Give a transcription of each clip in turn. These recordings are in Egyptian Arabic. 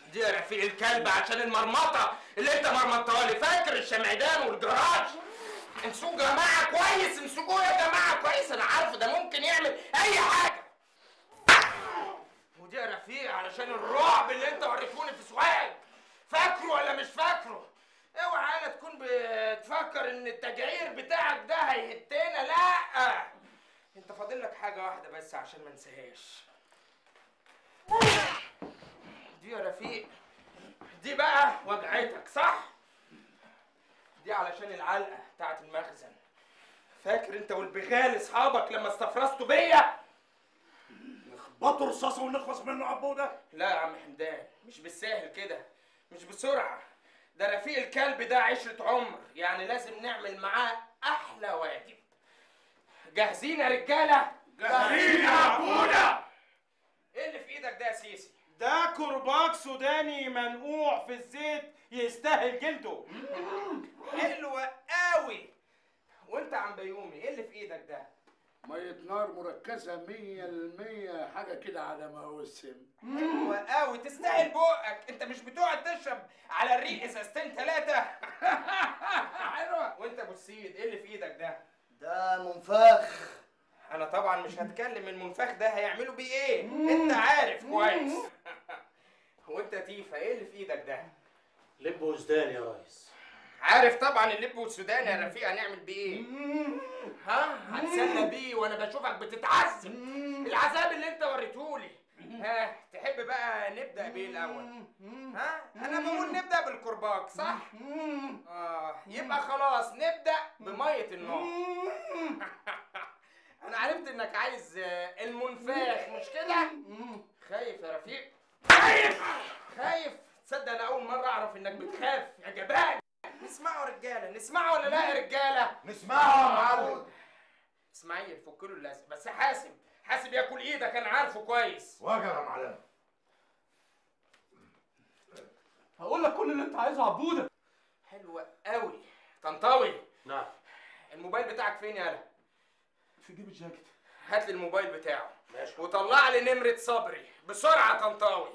دي يا رفيق الكلب عشان المرمطه اللي انت مرمطتها لي فاكر الشمعدان والجراج امسكوا جماعه كويس امسكوه يا جماعه كويس انا عارفه ده ممكن يعمل اي حاجه ودي يا رفيق علشان الرعب اللي انت وريتوني في سوهاج فاكره ولا مش فاكره اوعى انا تكون بتفكر ان التجعير بتاعك ده هيهتنا لا انت فاضل لك حاجه واحده بس عشان ما انساهاش دي يا رفيق دي بقى وجعتك صح دي علشان العلقه بتاعت المخزن فاكر انت والبغال اصحابك لما استفرزتوا بيا نخبطوا رصاصه ونخلص منه عبوده لا يا عم حمدان مش بالساهل كده مش بسرعه ده رفيق الكلب ده عشرة عمر يعني لازم نعمل معاه احلى واجب جاهزين يا رجاله جاهزين يا عبودة. ايه اللي في ايدك ده يا سيسي ده كرباج سوداني منقوع في الزيت يستاهل جلده حلوة قوي وانت يا عم بيومي ايه اللي في ايدك ده مية نار مركزة مية المية حاجة كده على ما هو السم حلوة قوي تستاهل بقك انت مش بتقعد تشرب على الريق ازازتين ثلاثة حلوة وانت ابو السيد ايه اللي في ايدك ده ده منفاخ انا طبعا مش هتكلم المنفاخ ده هيعملوا بيه ايه انت عارف كويس وانت تيفا ايه اللي في ايدك ده لب وزدان يا ريس عارف طبعا اللب والسودان يا رفيق هنعمل بيه ايه ها هتسلى بيه وانا بشوفك بتتعذب العذاب اللي انت وريتهولي ها تحب بقى نبدا بايه الاول ها انا بقول نبدا بالكرباج صح اه يبقى خلاص نبدا بميه النار انا عرفت انك عايز آه، المنفاخ مش كده خايف يا رفيق خايف خايف تصدق انا اول مره اعرف انك بتخاف يا جبان نسمعه يا رجاله نسمعه ولا لا يا رجاله نسمعه يا معلم اسماعيل فك له اللزق بس حاسب حاسب ياكل ايدك انا عارفه كويس واجب يا معلم هقول لك كل اللي انت عايزه عبوده حلوة قوي طنطاوي نعم الموبايل بتاعك فين يالا في جيب الجاكيت هات لي الموبايل بتاعه ماشي وطلع لي نمرة صبري بسرعة طنطاوي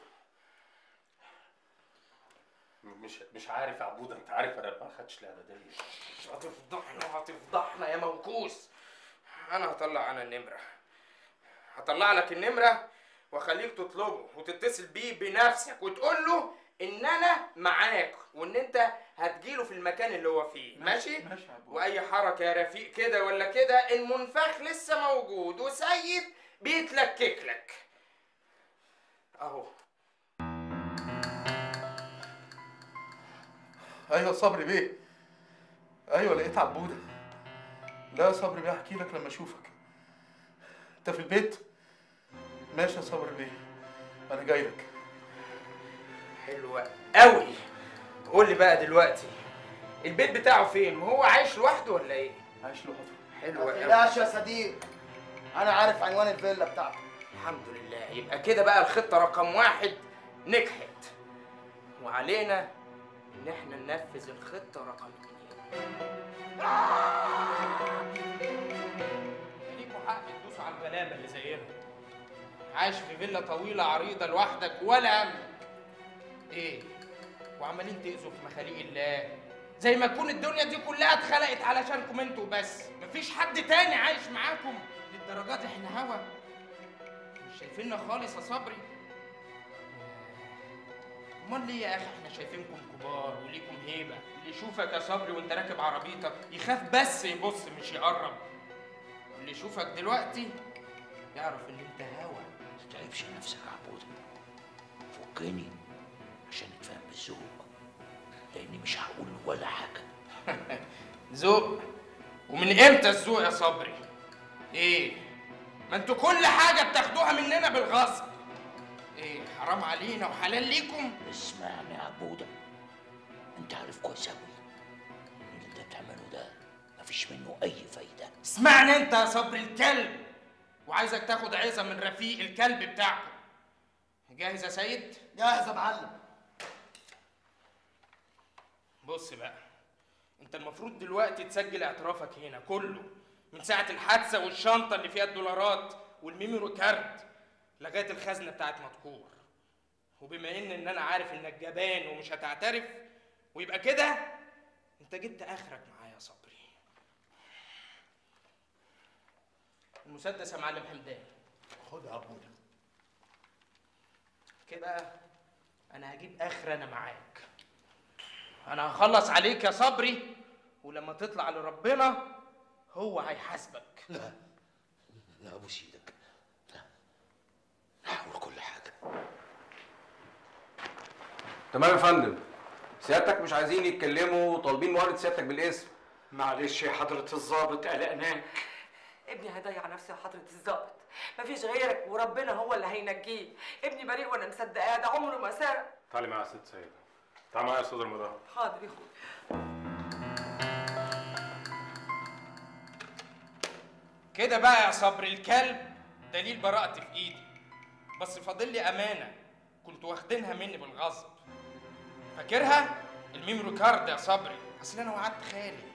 مش مش عارف يا عبودة انت عارف انا ما خدتش الاعدادية هتفضحنا هتفضحنا يا موكوس انا هطلع انا النمرة هطلع لك النمرة واخليك تطلبه وتتصل بيه بنفسك وتقول له ان انا معاك وان انت هتجيله في المكان اللي هو فيه ماشي ماشي يا عبود. واي حركة يا رفيق كده ولا كده المنفخ لسه موجود وسيد بيتلكك لك اهو ايوه صبري بيه ايوه لقيت عبوده لا يا صبري بيه احكي لك لما اشوفك انت في البيت ماشي يا صبري بيه انا جاي لك حلوة قوي قول لي بقى دلوقتي البيت بتاعه فين وهو عايش لوحده ولا ايه عايش لوحده حلوة ما قوي تقلقش يا صديق انا عارف عنوان الفيلا بتاعته الحمد لله يبقى كده بقى الخطة رقم واحد نجحت وعلينا ان احنا ننفذ الخطة رقم اتنين ليكوا حق تدوسوا على الغلابة اللي زينا عايش في فيلا طويلة عريضة لوحدك ولا أملك ايه وعمالين تأذوا في مخاليق الله زي ما تكون الدنيا دي كلها اتخلقت علشانكم انتوا بس مفيش حد تاني عايش معاكم للدرجات احنا هوا مش شايفيننا خالص يا صبري امال ليه يا اخي احنا شايفينكم كبار وليكم هيبه اللي يشوفك يا صبري وانت راكب عربيتك يخاف بس يبص مش يقرب اللي يشوفك دلوقتي يعرف ان انت هوا ما تتعبش نفسك يا عبودة فكني عشان نتفاهم بالذوق لاني مش هقول ولا حاجة ذوق ومن امتى الذوق يا صبري ايه ما انتوا كل حاجه بتاخدوها مننا بالغصب ايه حرام علينا وحلال ليكم اسمعني يا عبودة انت عارف كويس اوي ان اللي انت بتعمله ده مفيش منه اي فايدة اسمعني انت يا صبري الكلب وعايزك تاخد عظه من رفيق الكلب بتاعكم جاهز يا سيد جاهز يا معلم بص بقى انت المفروض دلوقتي تسجل اعترافك هنا كله من ساعة الحادثة والشنطة اللي فيها الدولارات والميموري كارد لغاية الخزنة بتاعت مدكور وبما ان ان انا عارف انك جبان ومش هتعترف ويبقى كده انت جبت اخرك معايا يا صبري المسدس يا معلم حمدان خد يا عبودة كده انا هجيب اخر انا معاك انا هخلص عليك يا صبري ولما تطلع لربنا هو هيحاسبك لا لا ابوس ايدك لا هحاول كل حاجة تمام يا فندم سيادتك مش عايزين يتكلموا طالبين مؤامرة سيادتك بالاسم معلش يا حضرة الظابط قلقناك ابني هيضيع نفسه يا حضرة الظابط مفيش غيرك وربنا هو اللي هينجيه ابني بريء وانا مصدقاه ده عمره ما سرق تعالي معايا يا ست سيدة تعالي معايا يا استاذ رمضان حاضر يا اخويا كده بقى يا صبر الكلب دليل براءتي في ايدي بس فاضل لي امانه كنت واخدينها مني بالغصب فاكرها الميموري كارد يا صبري اصل انا وعدت خالي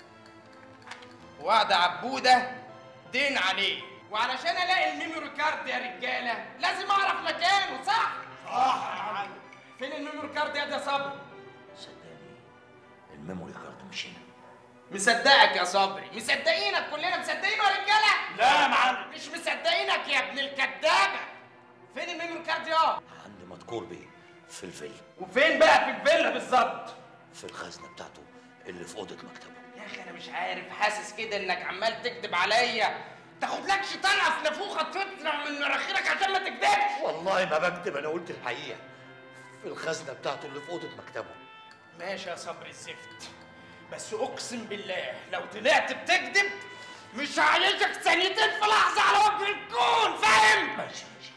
وعد عبوده دين عليه وعلشان الاقي الميموري كارد يا رجاله لازم اعرف مكانه صح صح يا معلم فين الميموري كارد يا ده صبري صدقني الميموري كارد مش هنا مصدقك يا صبري مصدقينك كلنا مصدقين يا رجاله لا يا معلم مش مصدقينك يا ابن الكدابه فين الميموري كارد يا عند مذكور بيه في الفيلا وفين بقى في الفيلا بالظبط في الخزنة بتاعته اللي في أوضة مكتبه يا اخي انا مش عارف حاسس كده انك عمال تكذب عليا تاخد لك طلقه في نافوخه تطلع من مناخيرك عشان ما تكذبش والله ما بكتب أنا قلت الحقيقة في الخزنة بتاعته اللي في أوضة مكتبه ماشي يا صبري الزفت بس اقسم بالله لو طلعت بتكذب مش هعيشك ثانيتين في لحظه على وجه الكون فاهم ماشي ماشي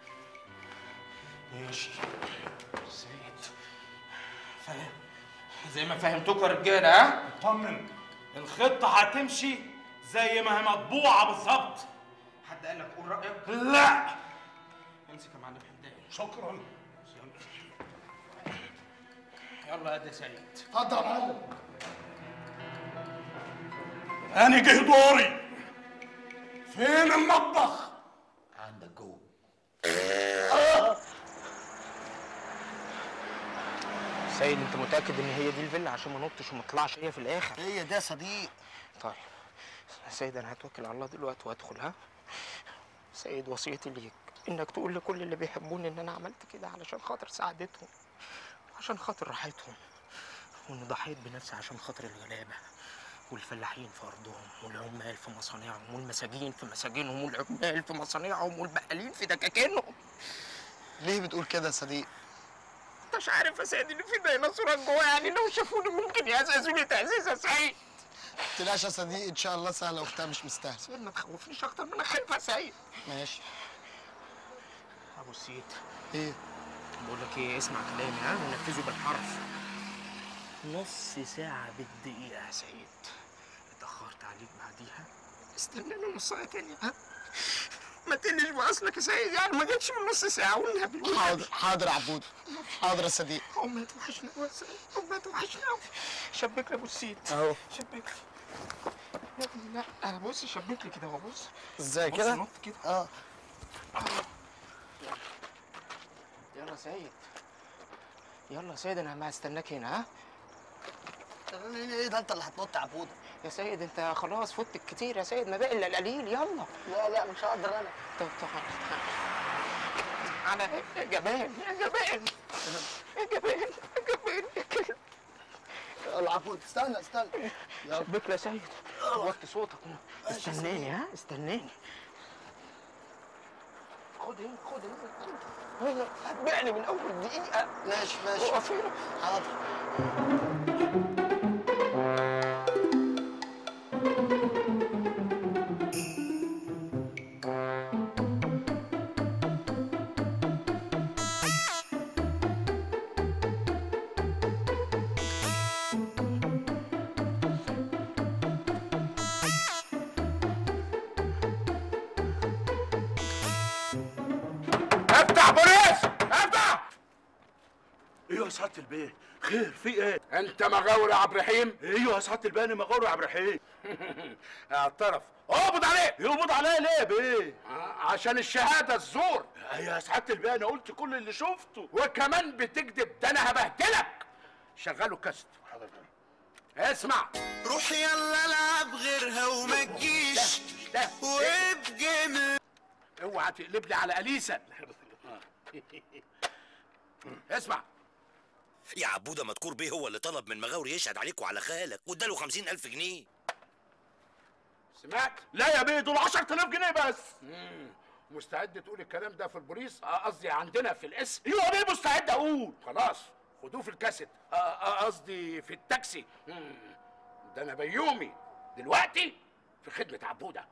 ماشي زيد فاهم زي ما فهمتوكوا يا رجاله ها طمن الخطة هتمشي زي ما هي مطبوعة بالظبط حد قال لك قول رايك لا امسك يا معلم حمدان شكرا يلا يا ده سيد اتفضل يا معلم أنا جه دوري فين المطبخ؟ عندك جوه سيد انت متاكد ان هي دي الفيلا عشان ما نطش وما طلعش هي في الاخر هي ده يا صديق طيب سيد انا هتوكل على الله دلوقتي وادخل ها سيد وصيتي ليك انك تقول لكل اللي بيحبوني ان انا عملت كده علشان خاطر سعادتهم وعشان خاطر راحتهم واني ضحيت بنفسي عشان خاطر الغلابه والفلاحين في ارضهم والعمال في مصانعهم والمساجين في مساجينهم والعمال في مصانعهم والبقالين في دكاكينهم ليه بتقول كده يا صديق انت مش عارف يا سيد ان في ديناصورات جوا يعني لو شافوني ممكن يعززوني تعزيز يا سيد تلاش يا صديق ان شاء الله سهله واختها مش مستاهله سيد ما تخوفنيش اكتر من خايف يا سيد ماشي ابو السيد ايه بقول لك ايه اسمع كلامي ها ونفذه بالحرف نص ساعة بالدقيقة يا سيد اتأخرت عليك بعديها استناني نص ساعة تانية ها ما تقلش بأصلك يا سيد يعني ما جاتش من نص ساعة والنبي والنبي. حاضر حاضر يا عبود حاضر يا صديق أمي توحشني أوي يا سيد أمي توحشني أوي شبك لي أبو السيد اهو شبك لي يا ابني لا أنا بص شبك لي كده اهو بص ازاي بص كده نط كده اه يلا يا سيد يلا يا سيد أنا ما هستناك هنا ها ايه ده انت اللي هتنط يا عبود يا سيد انت خلاص فوت الكتير يا سيد ما باقي الا القليل يلا لا لا مش هقدر انا طب تعال تعال انا يا جبان يا جبان يا جبان يا جبان يا كلب يلا عبود استنى استنى يلا شبك يا سيد وطي صوتك استناني ها استناني خد هنا خد هنا هتبيعني من اول دقيقه ماشي ماشي اقف هنا حاضر افتح بوليس افتح ايه ايوه يا سعاده البيه خير في ايه انت مغاور يا عبد الرحيم ايوه يا سعاده البيه انا مغور يا عبد الرحيم اعترف اقبض عليه يقبض عليا ليه يا بيه عشان الشهاده الزور ايوه يا سعاده البيه انا قلت كل اللي شفته وكمان بتكذب ده انا هبهدلك شغله كاست اسمع روح يلا العب غيرها وما تجيش ده وابجم اوعى تقلب لي على اليسا اسمع يا عبودة مذكور بيه هو اللي طلب من مغاوري يشهد عليك وعلى خالك واداله خمسين ألف جنيه سمعت لا يا بيه دول 10000 جنيه بس مم. مستعد تقول الكلام ده في البوليس آه، قصدي عندنا في الاسم ايوه يا بيه مستعد اقول خلاص خدوه في الكاسيت آه، آه، قصدي في التاكسي مم. ده انا بيومي دلوقتي في خدمه عبوده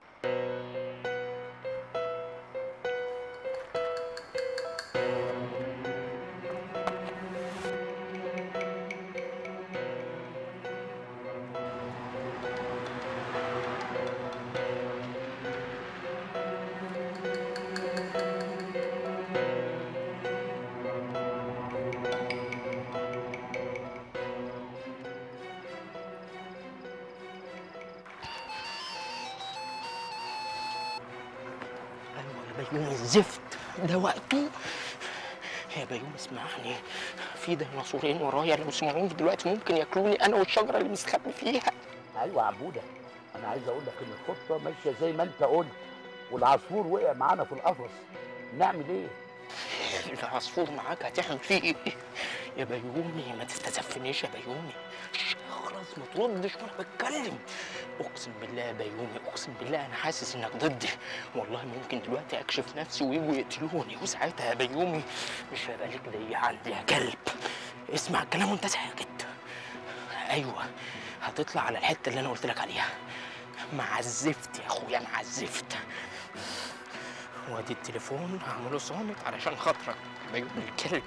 ايوه يا بيومي الزفت ده وقته يا بيومي اسمعني في ديناصورين ورايا لو سمعوني دلوقتي ممكن ياكلوني انا والشجره اللي مستخبي فيها ايوه يا عبوده انا عايز اقول لك ان الخطه ماشيه زي ما انت قلت والعصفور وقع معانا في القفص نعمل ايه العصفور معاك هتعمل فيه ايه يا بيومي ما تستزفنيش يا بيومي شش، خلاص ما تردش وانا بتكلم اقسم بالله يا بيومي اقسم بالله انا حاسس انك ضدي والله ممكن دلوقتي اكشف نفسي ويجوا يقتلوني وساعتها يا بيومي مش هيبقى ليك ليا عندي يا كلب اسمع الكلام وانت ساكت ايوه هتطلع على الحته اللي انا قلت لك عليها مع الزفت يا اخويا مع الزفت وادي التليفون هعمله صامت علشان خاطرك بيومي الكلب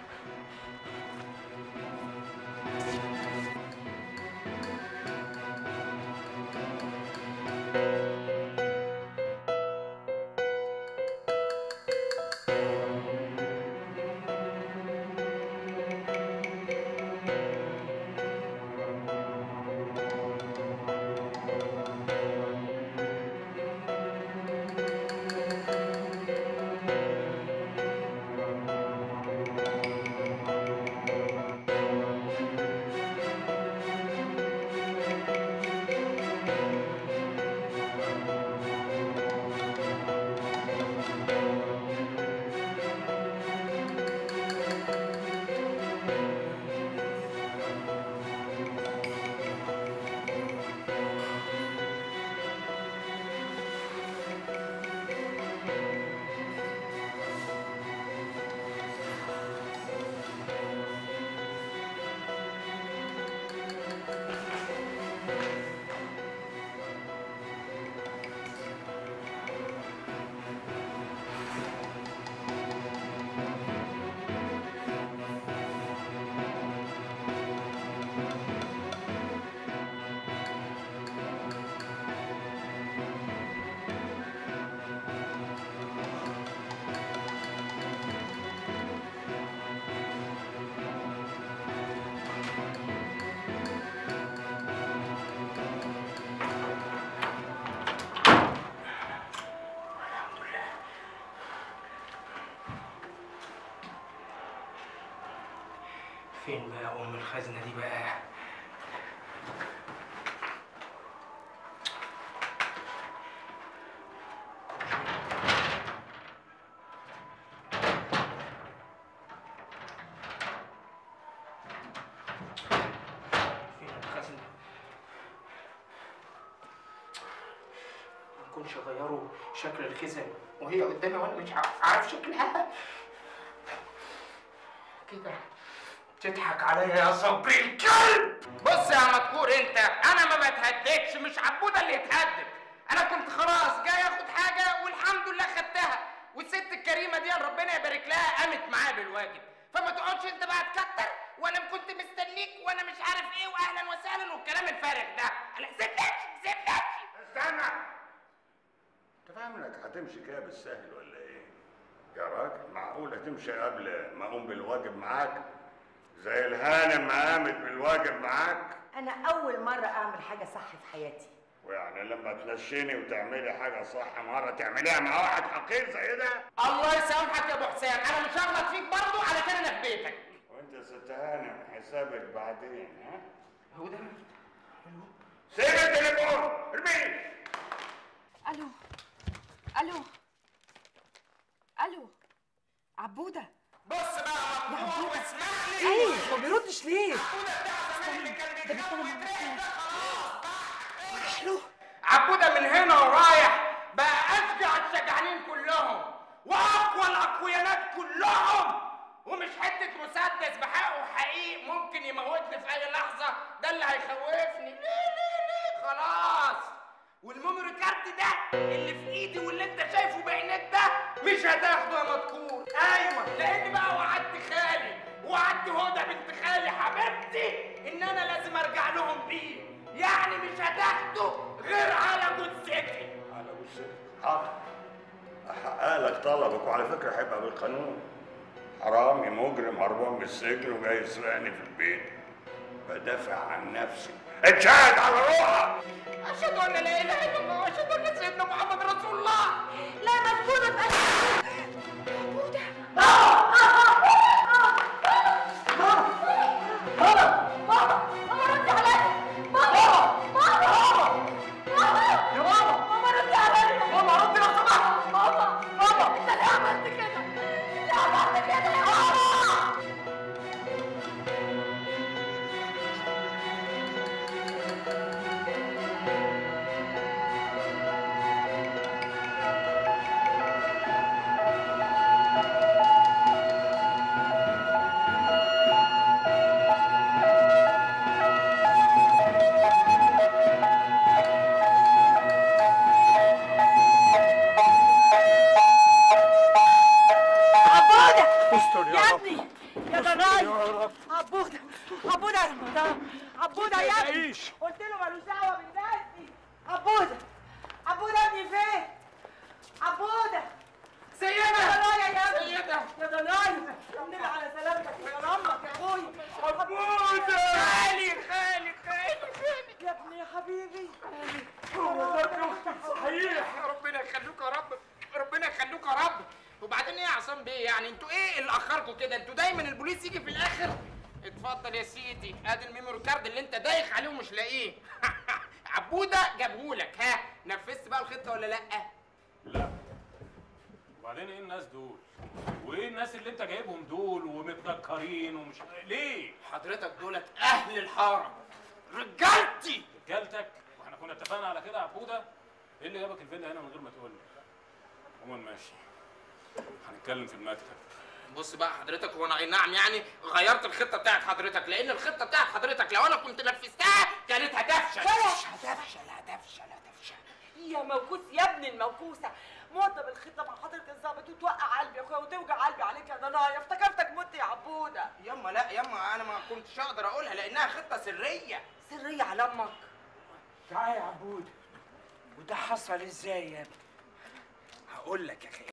فين بقى ام الخزنه دي بقى فين الخزنه ما يكونش غيروا شكل الخزن وهي قدامي وانا مش عارف عارف شكلها كده تضحك عليا يا صبري الكلب بص يا مذكور انت انا ما بتهددش مش عبوده اللي يتهدد انا كنت خلاص جاي اخد حاجه والحمد لله خدتها والست الكريمه دي ربنا يبارك لها قامت معايا بالواجب فما تقعدش انت بقى تكتر وانا كنت مستنيك وانا مش عارف ايه واهلا وسهلا والكلام الفارغ ده انا زبدتش زبدتش استنى انت فاهم انك هتمشي كده بالسهل ولا ايه؟ يا راجل معقول هتمشي قبل ما اقوم بالواجب معاك؟ زي الهانم قامت بالواجب معاك انا اول مره اعمل حاجه صح في حياتي ويعني لما تنشيني وتعملي حاجه صح مره تعمليها مع واحد حقير زي ده الله يسامحك يا ابو حسام انا مش هغلط فيك برضه على كده انا في بيتك وانت يا ست هانم حسابك بعدين ها هو ده سيب التليفون ارميه الو الو الو عبوده بص بقى يا عبوده اسمعني ايه هو بيردش ليه ده بيتكلم مع له عبوده من هنا ورايح بقى اشجع الشجعانين كلهم واقوى الاقويانات كلهم ومش حته مسدس بحقه حقيق ممكن يموتني في اي لحظه ده اللي هيخوفني ليه ليه ليه خلاص والميموري كارت ده اللي في ايدي واللي انت شايفه بعينيك ده مش هتاخده يا مذكور ايوه لان بقى وعدت خالي وعدت هدى بنت خالي حبيبتي ان انا لازم ارجع لهم بيه يعني مش هتاخده غير على جثتي على وشك حاضر احقق لك طلبك وعلى فكره هيبقى بالقانون حرامي مجرم هربان من السجن وجاي يسرقني في البيت بدافع عن نفسي اتشهد على روحك اشهد ان لا اله الا الله واشهد ان سيدنا محمد رسول الله لا مذكوره في عبودة استر يا يا رب. ابني يا ضناي يا رب. عبودة عبودة يا رمضان عبودة ما يا ابني تلاقيش. قلت له ملوش دعوة بالناس دي عبودة عبودة يا ابني فين؟ عبودة سيدة يا ضنايا يا ابني سيدة يا ضنايا النبي على سلامتك يا رمك يا ابويا عبودة خالي خالي خالي خالي يا ابني يا حبيبي هو ده صحيح ربنا يخليك يا رب ربنا يخليك يا رب وبعدين ايه يا عصام بيه يعني انتوا ايه اللي اخركم كده انتوا دايما البوليس يجي في الاخر اتفضل يا سيدي ادي الميموري كارد اللي انت دايخ عليه ومش لاقيه عبوده جابهولك ها نفذت بقى الخطه ولا لا لا وبعدين ايه الناس دول؟ وايه الناس اللي انت جايبهم دول ومتنكرين ومش ليه؟ حضرتك دولت اهل الحاره رجالتي رجالتك واحنا كنا اتفقنا على كده يا عبوده ايه اللي جابك الفيلا هنا من غير ما تقول لي؟ عموما ماشي هنتكلم في المكتب بص بقى حضرتك هو انا اي نعم يعني غيرت الخطه بتاعت حضرتك لان الخطه بتاعت حضرتك لو انا كنت نفذتها كانت هتفشل هتفشل هتفشل هتفشل يا موكوس يا ابن الموكوسه موضب الخطه مع حضره الظابط وتوقع قلبي يا اخويا وتوجع قلبي عليك يا ضنايا افتكرتك مت يا عبوده ياما لا ياما انا ما كنتش اقدر اقولها لانها خطه سريه سريه على امك تعال يا عبود وده حصل ازاي يا ابني هقول لك يا اخي